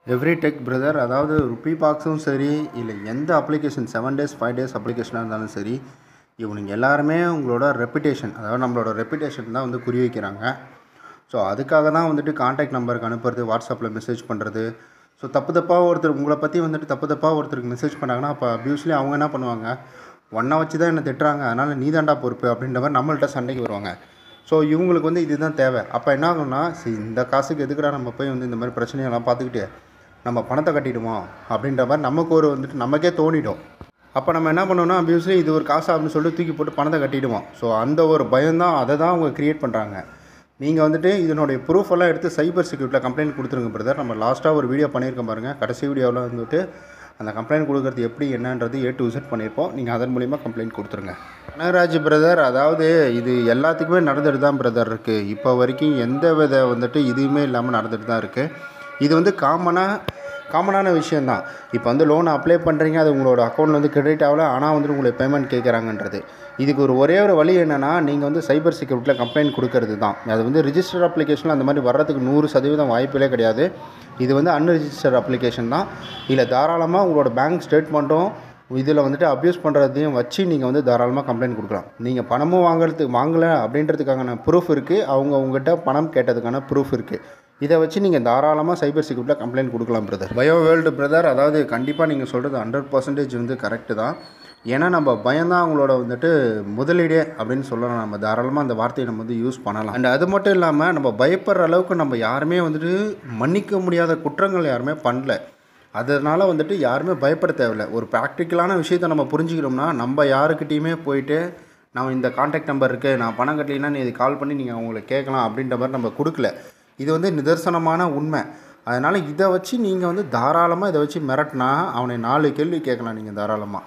every tech brother அதாவது ருப்பி பாக்ஸும் சரி இல்லை எந்த application seven days five days அப்ளிகேஷனாக இருந்தாலும் சரி இவனுங்க எல்லாருமே உங்களோட ரெப்புடேஷன் அதாவது நம்மளோட ரெப்புடேஷன் தான் வந்து குறி வைக்கிறாங்க ஸோ அதுக்காக தான் வந்துட்டு காண்டாக்ட் நம்பருக்கு அனுப்புறது வாட்ஸ்அப்பில் மெசேஜ் பண்ணுறது ஸோ தப்பு தப்பாக ஒருத்தர் உங்களை பற்றி வந்துட்டு தப்பு தப்பாக ஒருத்தருக்கு மெசேஜ் பண்ணாங்கன்னா அப்போ அப்யூஸ்லி அவங்க என்ன பண்ணுவாங்க ஒன்றை வச்சு தான் என்னை திட்டுறாங்க அதனால் நீ தாண்டா பொறுப்பு அப்படின்ற மாதிரி நம்மள்ட்ட சண்டைக்கு வருவாங்க ஸோ இவங்களுக்கு வந்து இதுதான் தேவை அப்போ என்ன ஆகும்னா சரி இந்த காசுக்கு எதுக்குடா நம்ம போய் வந்து இந்த மாதிரி பிரச்சனையெல்லாம் பார்த்துக்கிட்டு நம்ம பணத்தை கட்டிடுவோம் அப்படின்ற மாதிரி நமக்கு ஒரு வந்துட்டு நமக்கே தோணிடும் அப்போ நம்ம என்ன பண்ணோம்னா அப்யூஸ்லி இது ஒரு காசு அப்படின்னு சொல்லிட்டு தூக்கி போட்டு பணத்தை கட்டிடுவோம் ஸோ அந்த ஒரு பயம்தான் அதை தான் அவங்க க்ரியேட் பண்ணுறாங்க நீங்கள் வந்துட்டு இதனுடைய ப்ரூஃப் எல்லாம் எடுத்து சைபர் செக்யூரிட்டியில் கம்ப்ளைண்ட் கொடுத்துருங்க பிரதர் நம்ம லாஸ்ட்டாக ஒரு வீடியோ பண்ணியிருக்கோம் பாருங்கள் கடைசி வீடியோவில் வந்துட்டு அந்த கம்ப்ளைண்ட் கொடுக்குறது எப்படி என்னன்றது ஏ டு விசிட் பண்ணியிருப்போம் நீங்கள் அதன் மூலிமா கம்ப்ளைண்ட் கொடுத்துருங்க கனகராஜ் பிரதர் அதாவது இது எல்லாத்துக்குமே நடந்துட்டு தான் பிரதர் இருக்குது இப்போ வரைக்கும் எந்த வித வந்துட்டு இதுவுமே இல்லாமல் நடந்துட்டு தான் இருக்குது இது வந்து காமனாக காமனான விஷயந்தான் இப்போ வந்து லோன் அப்ளை பண்ணுறீங்க அது உங்களோட அக்கௌண்ட்டில் வந்து கிரெடிட் ஆகல ஆனால் வந்துட்டு உங்களுக்கு பேமெண்ட் கேட்குறாங்கன்றது இதுக்கு ஒரு ஒரே ஒரு வழி என்னென்னா நீங்கள் வந்து சைபர் செக்யூரிட்டியில் கம்ப்ளைண்ட் கொடுக்கறது தான் அது வந்து ரிஜிஸ்டர் அப்ளிகேஷனில் அந்த மாதிரி வர்றதுக்கு நூறு சதவீதம் வாய்ப்பிலே கிடையாது இது வந்து அன்ரிஜிஸ்டர் அப்ளிகேஷன் தான் இல்லை தாராளமாக உங்களோட பேங்க் ஸ்டேட்மெண்ட்டும் இதில் வந்துட்டு அப்யூஸ் பண்ணுறதையும் வச்சு நீங்கள் வந்து தாராளமாக கம்ப்ளைண்ட் கொடுக்கலாம் நீங்கள் பணமும் வாங்குறதுக்கு வாங்கலை அப்படின்றதுக்கான ப்ரூஃப் இருக்குது அவங்க உங்கள்கிட்ட பணம் கேட்டதுக்கான ப்ரூஃப் இருக்குது இதை வச்சு நீங்கள் தாராளமாக சைபர் செக்யூரிட்டியில் கம்ப்ளைண்ட் கொடுக்கலாம் பிரதர் பயோ வேர்ல்டு பிரதர் அதாவது கண்டிப்பாக நீங்கள் சொல்கிறது ஹண்ட்ரட் பர்சன்டேஜ் வந்து கரெக்டு தான் ஏன்னா நம்ம பயம்தான் அவங்களோட வந்துட்டு முதலீடே அப்படின்னு சொல்லலாம் நம்ம தாராளமாக அந்த வார்த்தையை நம்ம வந்து யூஸ் பண்ணலாம் அண்ட் அது மட்டும் இல்லாமல் நம்ம பயப்படுற அளவுக்கு நம்ம யாருமே வந்துட்டு மன்னிக்க முடியாத குற்றங்கள் யாருமே பண்ணல அதனால் வந்துட்டு யாருமே பயப்பட தேவையில்லை ஒரு ப்ராக்டிக்கலான விஷயத்தை நம்ம புரிஞ்சுக்கிறோம்னா நம்ம யாருக்கிட்டேயுமே போயிட்டு நான் இந்த காண்டாக்ட் நம்பர் இருக்குது நான் பணம் கட்டலைன்னா நீ இது கால் பண்ணி நீங்கள் அவங்களை கேட்கலாம் அப்படின்ற மாதிரி நம்ம கொடுக்கல இது வந்து நிதர்சனமான உண்மை அதனால் இதை வச்சு நீங்கள் வந்து தாராளமாக இதை வச்சு மிரட்டினா அவனை நாலு கேள்வி கேட்கலாம் நீங்கள் தாராளமாக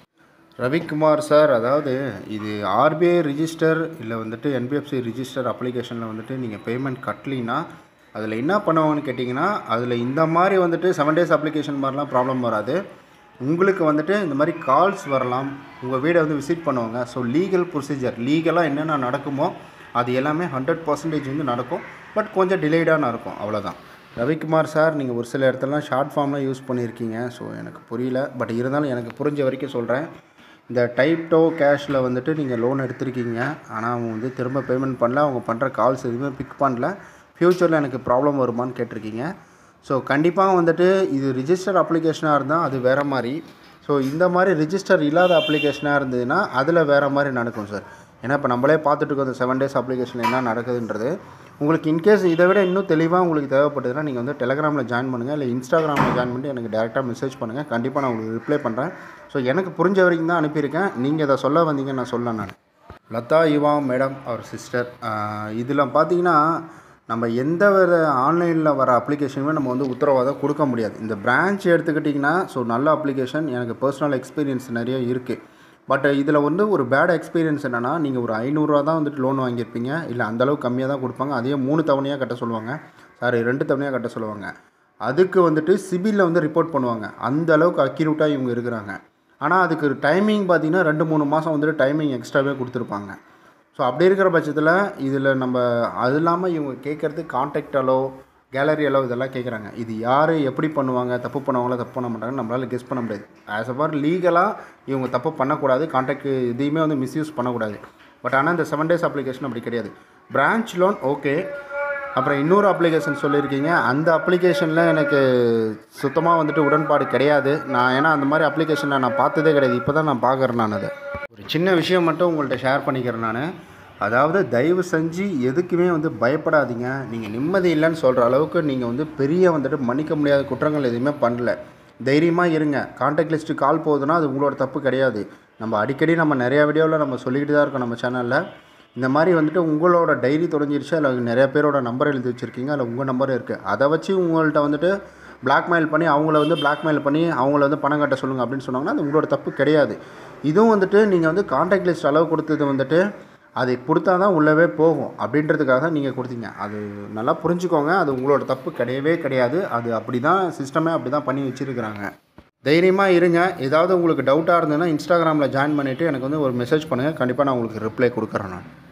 ரவிக்குமார் சார் அதாவது இது ஆர்பிஐ ரிஜிஸ்டர் இல்லை வந்துட்டு என்பிஎஃப்சி ரிஜிஸ்டர் அப்ளிகேஷனில் வந்துட்டு நீங்கள் பேமெண்ட் கட்டலினா அதில் என்ன பண்ணுவாங்கன்னு கேட்டிங்கன்னா அதில் இந்த மாதிரி வந்துட்டு செவன் டேஸ் அப்ளிகேஷன் மாதிரிலாம் ப்ராப்ளம் வராது உங்களுக்கு வந்துட்டு இந்த மாதிரி கால்ஸ் வரலாம் உங்கள் வீடை வந்து விசிட் பண்ணுவாங்க ஸோ லீகல் ப்ரொசீஜர் லீகலாக என்னென்ன நடக்குமோ அது எல்லாமே ஹண்ட்ரட் பர்சன்டேஜ் வந்து நடக்கும் பட் கொஞ்சம் டிலேடாக இருக்கும் அவ்வளோதான் ரவிக்குமார் சார் நீங்கள் ஒரு சில இடத்துலலாம் ஷார்ட் ஃபார்ம்லாம் யூஸ் பண்ணியிருக்கீங்க ஸோ எனக்கு புரியல பட் இருந்தாலும் எனக்கு புரிஞ்ச வரைக்கும் சொல்கிறேன் இந்த டைப்டோ கேஷில் வந்துட்டு நீங்கள் லோன் எடுத்திருக்கீங்க ஆனால் அவங்க வந்து திரும்ப பேமெண்ட் பண்ணல அவங்க பண்ணுற கால்ஸ் எதுவுமே பிக் பண்ணல ஃப்யூச்சரில் எனக்கு ப்ராப்ளம் வருமான்னு கேட்டிருக்கீங்க ஸோ கண்டிப்பாக வந்துட்டு இது ரிஜிஸ்டர் அப்ளிகேஷனாக இருந்தால் அது வேறு மாதிரி ஸோ இந்த மாதிரி ரிஜிஸ்டர் இல்லாத அப்ளிகேஷனாக இருந்ததுன்னா அதில் வேறு மாதிரி நடக்கும் சார் ஏன்னா இப்போ நம்மளே பார்த்துட்டு இருக்கோம் இந்த செவன் டேஸ் அப்ளிகேஷன் என்ன நடக்குதுன்றது உங்களுக்கு இன்கேஸ் இதை விட இன்னும் தெளிவாக உங்களுக்கு தேவைப்பட்டதுன்னா நீங்கள் வந்து டெலகிராமில் ஜாயின் பண்ணுங்கள் இல்லை இன்ஸ்டாகிராமில் ஜாயின் பண்ணி எனக்கு டேரெக்டாக மெசேஜ் பண்ணுங்கள் கண்டிப்பாக நான் உங்களுக்கு ரிப்ளை பண்ணுறேன் ஸோ எனக்கு புரிஞ்ச வரைக்கும் தான் அனுப்பியிருக்கேன் நீங்கள் இதை சொல்ல வந்தீங்க நான் சொல்ல நான் லதா யுவா மேடம் அவர் சிஸ்டர் இதில் பார்த்தீங்கன்னா நம்ம எந்த வித ஆன்லைனில் வர அப்ளிகேஷனுமே நம்ம வந்து உத்தரவாதம் கொடுக்க முடியாது இந்த பிரான்ச் எடுத்துக்கிட்டிங்கன்னா ஸோ நல்ல அப்ளிகேஷன் எனக்கு பர்சனல் எக்ஸ்பீரியன்ஸ் நிறைய இருக்குது பட் இதில் வந்து ஒரு பேட் எக்ஸ்பீரியன்ஸ் என்னென்னா நீங்கள் ஒரு ஐநூறுரூவா தான் வந்துட்டு லோன் வாங்கியிருப்பீங்க இல்லை அந்தளவுக்கு கம்மியாக தான் கொடுப்பாங்க அதே மூணு தவணையாக கட்ட சொல்லுவாங்க சாரி ரெண்டு தவணையாக கட்ட சொல்லுவாங்க அதுக்கு வந்துட்டு சிபிலில் வந்து ரிப்போர்ட் பண்ணுவாங்க அந்த அளவுக்கு அக்யூரேட்டாக இவங்க இருக்கிறாங்க ஆனால் அதுக்கு டைமிங் பார்த்திங்கன்னா ரெண்டு மூணு மாதம் வந்துட்டு டைமிங் எக்ஸ்ட்ராவே கொடுத்துருப்பாங்க ஸோ அப்படி இருக்கிற பட்சத்தில் இதில் நம்ம அது இல்லாமல் இவங்க கேட்குறது கான்டாக்டாலோ கேலரி அளவு இதெல்லாம் கேட்குறாங்க இது யார் எப்படி பண்ணுவாங்க தப்பு பண்ணுவாங்களோ தப்பு பண்ண மாட்டாங்கன்னு நம்மளால் கெஸ் பண்ண முடியாது ஆஸ் அ ஃபார் லீகலாக இவங்க தப்பு பண்ணக்கூடாது கான்டாக்ட் இதையுமே வந்து மிஸ்யூஸ் பண்ணக்கூடாது பட் ஆனால் இந்த செவன் டேஸ் அப்ளிகேஷன் அப்படி கிடையாது பிரான்ச் லோன் ஓகே அப்புறம் இன்னொரு அப்ளிகேஷன் சொல்லியிருக்கீங்க அந்த அப்ளிகேஷனில் எனக்கு சுத்தமாக வந்துட்டு உடன்பாடு கிடையாது நான் ஏன்னா அந்த மாதிரி அப்ளிகேஷனை நான் பார்த்ததே கிடையாது இப்போ தான் நான் பார்க்குறேன் நான் அதை ஒரு சின்ன விஷயம் மட்டும் உங்கள்கிட்ட ஷேர் பண்ணிக்கிறேன் நான் அதாவது தயவு செஞ்சு எதுக்குமே வந்து பயப்படாதீங்க நீங்கள் நிம்மதி இல்லைன்னு சொல்கிற அளவுக்கு நீங்கள் வந்து பெரிய வந்துட்டு மன்னிக்க முடியாத குற்றங்கள் எதுவுமே பண்ணல தைரியமாக இருங்க கான்டாக்ட் லிஸ்ட்டு கால் போகுதுன்னா அது உங்களோட தப்பு கிடையாது நம்ம அடிக்கடி நம்ம நிறையா வீடியோவில் நம்ம சொல்லிக்கிட்டு தான் இருக்கோம் நம்ம சேனலில் இந்த மாதிரி வந்துட்டு உங்களோட டைரி தொடங்கிருச்சு அதில் நிறைய பேரோட நம்பர் எழுதி வச்சுருக்கீங்க அதில் உங்கள் நம்பர் இருக்குது அதை வச்சு உங்கள்கிட்ட வந்துட்டு பிளாக்மெயில் பண்ணி அவங்கள வந்து பிளாக்மெயில் பண்ணி அவங்கள வந்து பணம் கட்ட சொல்லுங்கள் அப்படின்னு சொன்னாங்கன்னா அது உங்களோட தப்பு கிடையாது இதுவும் வந்துட்டு நீங்கள் வந்து கான்டாக்ட் லிஸ்ட் அளவு கொடுத்தது வந்துட்டு அது கொடுத்தா தான் உள்ளவே போகும் அப்படின்றதுக்காக தான் நீங்கள் கொடுத்தீங்க அது நல்லா புரிஞ்சுக்கோங்க அது உங்களோட தப்பு கிடையவே கிடையாது அது அப்படி தான் சிஸ்டமே அப்படி தான் பண்ணி வச்சுருக்கிறாங்க தைரியமாக இருங்க ஏதாவது உங்களுக்கு டவுட்டாக இருந்ததுன்னா இன்ஸ்டாகிராமில் ஜாயின் பண்ணிவிட்டு எனக்கு வந்து ஒரு மெசேஜ் பண்ணுங்கள் கண்டிப்பாக நான் உங்களுக்கு ரிப்ளை கொடுக்குறேன் நான்